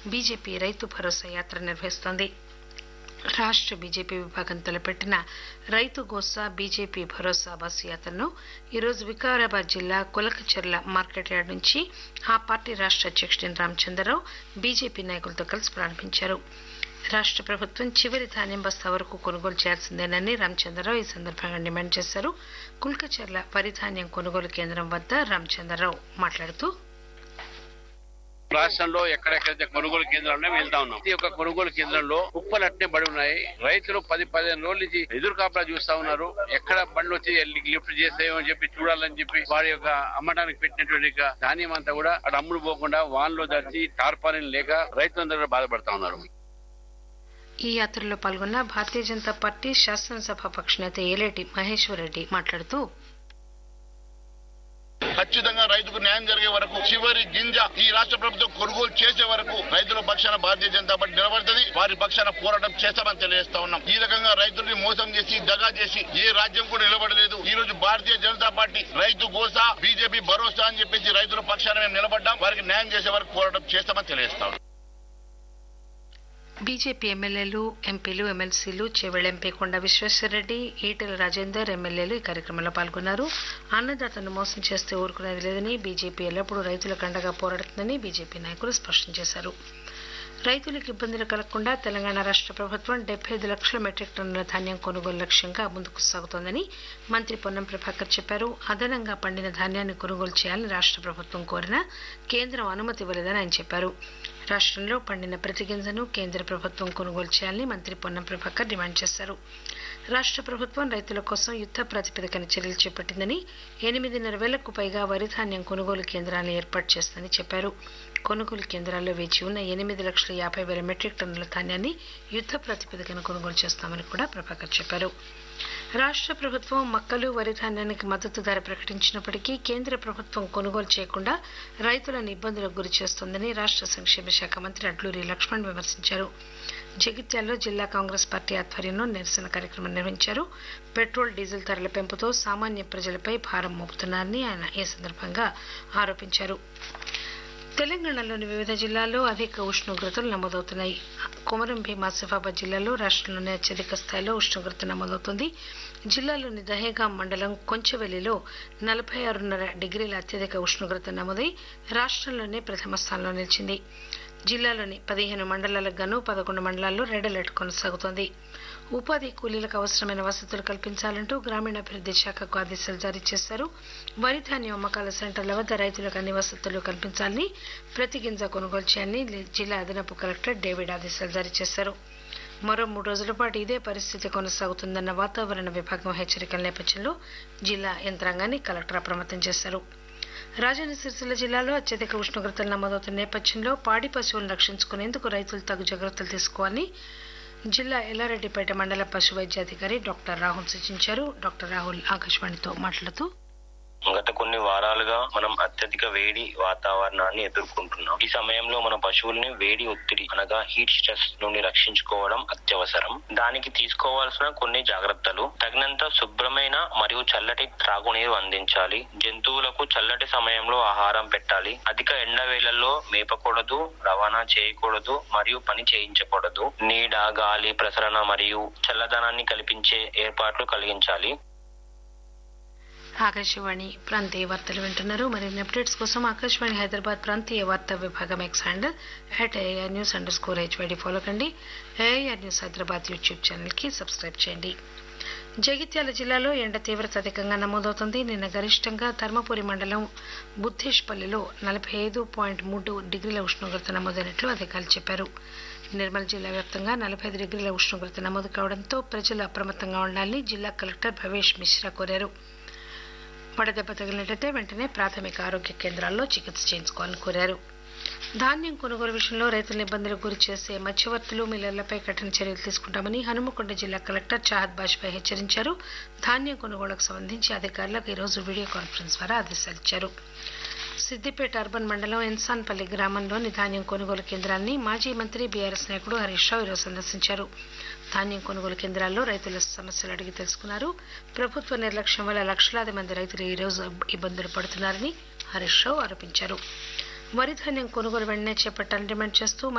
BJP రైతు భరోసా యాత్ర నిర్వహిస్తోంది రాష్ట్ర బీజేపీ విభాగం తలపెట్టిన రైతు గోసా బీజేపీ భరోసా బస్సు యాత్రను ఈరోజు వికారాబాద్ జిల్లా కులకచెర్ల మార్కెట్ యార్డ్ నుంచి ఆ పార్టీ రాష్ట్ర అధ్యక్షుడు రామచంద్రరావు బీజేపీ నాయకులతో కలిసి ప్రారంభించారు రాష్ట్ర ప్రభుత్వం చివరి ధాన్యం బస్తా వరకు కొనుగోలు చేయాల్సిందేనని రామచంద్రరావు ఈ సందర్భంగా డిమాండ్ చేశారు కుల్కచర్ల వరి ధాన్యం కొనుగోలు కేంద్రం వద్ద రామచంద్రరావు మాట్లాడుతూ రాష్ట్రంలో ఎక్కడెక్కడైతే కొనుగోలు కేంద్రాలు ఉన్నాయో వెళ్తా ఉన్నాం ప్రతి ఒక్క కొనుగోలు కేంద్రంలో కుప్పలు అట్నే పడి ఉన్నాయి రైతులు పది పదిహేను రోజుల నుంచి ఎదురు కాపలా చూస్తా ఉన్నారు ఎక్కడ బండ్లు వచ్చి లిఫ్ట్ చేస్తాయో అని చెప్పి చూడాలని చెప్పి వారి యొక్క అమ్మడానికి పెట్టినటువంటి యొక్క ధాన్యం అంతా కూడా అటు అమ్ముడు పోకుండా వాన్లో దర్చి టార్పాలిన్ లేక రైతులందరూ బాధపడతా ఉన్నారు ఈ యాత్రలో పాల్గొన్న భారతీయ జనతా పార్టీ శాసనసభ పక్షనేత ఏలేటి మహేశ్వర్ రెడ్డి మాట్లాడుతూ ఖచ్చితంగా రైతుకు న్యాయం జరిగే వరకు చివరి గింజ ఈ రాష్ట్ర ప్రభుత్వం కొనుగోలు చేసే వరకు రైతుల పక్షాన భారతీయ జనతా పార్టీ నిలబడుతుంది వారి పక్షాన పోరాటం చేస్తామని తెలియజేస్తా ఉన్నాం ఈ రకంగా రైతుల్ని మోసం చేసి దగా చేసి ఏ రాజ్యం కూడా నిలబడలేదు ఈ రోజు భారతీయ జనతా పార్టీ రైతు గోసా బీజేపీ భరోసా అని చెప్పేసి రైతుల పక్షాన మేము నిలబడ్డాం వారికి న్యాయం చేసే వరకు పోరాటం చేస్తామని తెలియజేస్తాం బీజేపీ ఎమ్మెల్యేలు ఎంపీలు ఎమ్మెల్సీలు చేవెళ్ల ఎంపీ కొండ విశ్వేశ్వరరెడ్డి ఈటెల రాజేందర్ ఎమ్మెల్యేలు ఈ కార్యక్రమంలో పాల్గొన్నారు అన్నదాతను మోసం చేస్తే ఊరుకునేది లేదని బీజేపీ ఎల్లప్పుడూ రైతులకు అండగా పోరాడుతుందని బీజేపీ నాయకులు స్పష్టం చేశారు రైతులకు ఇబ్బందులు కలగకుండా తెలంగాణ రాష్ట్ర ప్రభుత్వం డెబ్బై ఐదు లక్షల మెట్రిక్ టన్నుల ధాన్యం కొనుగోలు లక్ష్యంగా ముందుకు సాగుతోందని మంత్రి పొన్నం ప్రభాకర్ చెప్పారు అదనంగా పండిన ధాన్యాన్ని కొనుగోలు చేయాలని రాష్ట్ర ప్రభుత్వం కోరినా కేంద్రం అనుమతి ఇవ్వలేదని ఆయన చెప్పారు రాష్ట్రంలో పండిన ప్రతి గింజను కేంద్ర ప్రభుత్వం కొనుగోలు చేయాలని మంత్రి పొన్నం ప్రభాకర్ డిమాండ్ చేశారు రాష్ట్ర ప్రభుత్వం రైతుల కోసం యుద్ద ప్రాతిపదికన చర్యలు చేపట్టిందని ఎనిమిదిన్నర వేలకు పైగా వరి ధాన్యం కొనుగోలు కేంద్రాలను ఏర్పాటు చేస్తుందని చెప్పారు కొనుగోలు కేంద్రాల్లో వేచి ఉన్న ఎనిమిది లక్షల యాభై వేల మెట్రిక్ టన్నుల ధాన్యాన్ని యుద్ద ప్రాతిపదికన కొనుగోలు చేస్తామని కూడా ప్రభాకర్ చెప్పారు రాష్ట్ర ప్రభుత్వం మక్కలు వరి ధాన్యానికి మద్దతు ధర ప్రకటించినప్పటికీ కేంద్ర ప్రభుత్వం కొనుగోలు చేయకుండా రైతులను ఇబ్బందులకు గురి చేస్తోందని రాష్ట్ర సంక్షేమ శాఖ మంత్రి అడ్లూరి లక్ష్మణ్ విమర్శించారు జగిత్యాల్లో జిల్లా కాంగ్రెస్ పార్టీ ఆధ్వర్యంలో నిరసన కార్యక్రమం నిర్వహించారు పెట్రోల్ డీజిల్ ధరల పెంపుతో సామాన్య ప్రజలపై భారం మోపుతున్నారని ఆయన ఈ సందర్భంగా ఆరోపించారు తెలంగాణలోని వివిధ జిల్లాల్లో అధిక ఉష్ణోగ్రతలు నమోదవుతున్నాయి కొమరం భీం ఆసిఫాబాద్ జిల్లాలో రాష్ట్రంలోనే అత్యధిక స్థాయిలో ఉష్ణోగ్రత నమోదవుతోంది జిల్లాలోని దహేగాం మండలం కొంచెవెల్లిలో నలభై ఆరున్నర డిగ్రీల అత్యధిక ఉష్ణోగ్రత నమోదై రాష్ట్రంలోనే ప్రథమ స్థానంలో నిలిచింది జిల్లాలోని పదిహేను మండలాలకు గాను పదకొండు మండలాల్లో రెడ్ అలర్ట్ కొనసాగుతోంది ఉపాధి కూలీలకు అవసరమైన వసతులు కల్పించాలంటూ గ్రామీణాభివృద్ధి శాఖకు ఆదేశాలు జారీ చేశారు వరి ధాన్యం అమ్మకాల సెంటర్ల వద్ద రైతులకు అన్ని వసతులు కల్పించాలని ప్రతి గింజ కొనుగోలు చేయాలని జిల్లా అదనపు కలెక్టర్ డేవిడ్ ఆదేశాలు జారీ చేశారు మరో మూడు రోజుల పాటు ఇదే పరిస్థితి కొనసాగుతుందన్న వాతావరణ విభాగం హెచ్చరికల నేపథ్యంలో జిల్లా యంత్రాంగాన్ని కలెక్టర్ అప్రమత్తం చేశారు రాజన్న సిరిసిల్ల జిల్లాలో అత్యధిక ఉష్ణోగ్రతలు నమోదవుతున్న నేపథ్యంలో పాడి పశువులను రక్షించుకునేందుకు రైతులు తగు జాగ్రత్తలు తీసుకోవాలని జిల్లా ఎల్లారెడ్డిపేట మండల పశు వైద్యాధికారి డాక్టర్ రాహుల్ సూచించారు డాక్టర్ రాహుల్ ఆకాశవాణితో మాట్లాడుతూ గత కొన్ని వారాలుగా మనం అత్యధిక వేడి వాతావరణాన్ని ఎదుర్కొంటున్నాం ఈ సమయంలో మన పశువుల్ని వేడి ఒత్తిడి అనగా హీట్ స్ట్రెస్ నుండి రక్షించుకోవడం అత్యవసరం దానికి తీసుకోవాల్సిన కొన్ని జాగ్రత్తలు తగినంత శుభ్రమైన మరియు చల్లటి త్రాగునీరు అందించాలి జంతువులకు చల్లటి సమయంలో ఆహారం పెట్టాలి అధిక ఎండ వేళల్లో మేపకూడదు రవాణా చేయకూడదు మరియు పని చేయించకూడదు నీడ గాలి ప్రసరణ మరియు చల్లదనాన్ని కల్పించే ఏర్పాట్లు కలిగించాలి ఆకాశవాణి ప్రాంతీయ వార్తలు వింటున్నారు మరిన్ని అప్డేట్స్ కోసం ఆకాశవాణి హైదరాబాద్ ప్రాంతీయ వార్తా విభాగం X handle at AR news underscore HYD follow కండి AR news Hyderabad YouTube channel కి సబ్స్క్రైబ్ చేయండి జగిత్యాల జిల్లాలో ఎండ తీవ్రత అధికంగా నమోదవుతుంది నిన్న గరిష్టంగా ధర్మపురి మండలం బుద్ధేష్పల్లిలో నలభై ఐదు పాయింట్ మూడు డిగ్రీల ఉష్ణోగ్రత నమోదైనట్లు అధికారులు చెప్పారు నిర్మల్ జిల్లా వ్యాప్తంగా నలభై ఐదు డిగ్రీల ఉష్ణోగ్రత నమోదు కావడంతో ప్రజలు అప్రమత్తంగా ఉండాలని జిల్లా కలెక్టర్ భవేష్ మిశ్రా కోరారు వడదెబ్బ తగిలినట్లయితే వెంటనే ప్రాథమిక ఆరోగ్య కేంద్రాల్లో చికిత్స చేయించుకోవాలని కోరారు ధాన్యం కొనుగోలు విషయంలో రైతులను ఇబ్బందులకు గురి చేసే మధ్యవర్తులు మిల్లర్లపై కఠిన చర్యలు తీసుకుంటామని హనుమకొండ జిల్లా కలెక్టర్ చాహద్ బాజ్పాయ్ హెచ్చరించారు ధాన్యం కొనుగోలుకు సంబంధించి అధికారులకు ఈరోజు వీడియో కాన్ఫరెన్స్ ద్వారా ఆదేశాలు ఇచ్చారు సిద్దిపేట అర్బన్ మండలం ఎన్సాన్పల్లి గ్రామంలోని ధాన్యం కొనుగోలు కేంద్రాన్ని మాజీ మంత్రి బీఆర్ఎస్ నాయకుడు హరీష్ రావు ఈరోజు సందర్శించారు ధాన్యం కొనుగోలు కేంద్రాల్లో రైతుల సమస్యలు అడిగి తెలుసుకున్నారు ప్రభుత్వ నిర్లక్ష్యం వల్ల లక్షలాది మంది రైతులు ఈ రోజు ఇబ్బందులు పడుతున్నారని హరీష్ రావు ఆరోపించారు వరి ధాన్యం కొనుగోలు వెంటనే చేపట్టాలని డిమాండ్ చేస్తూ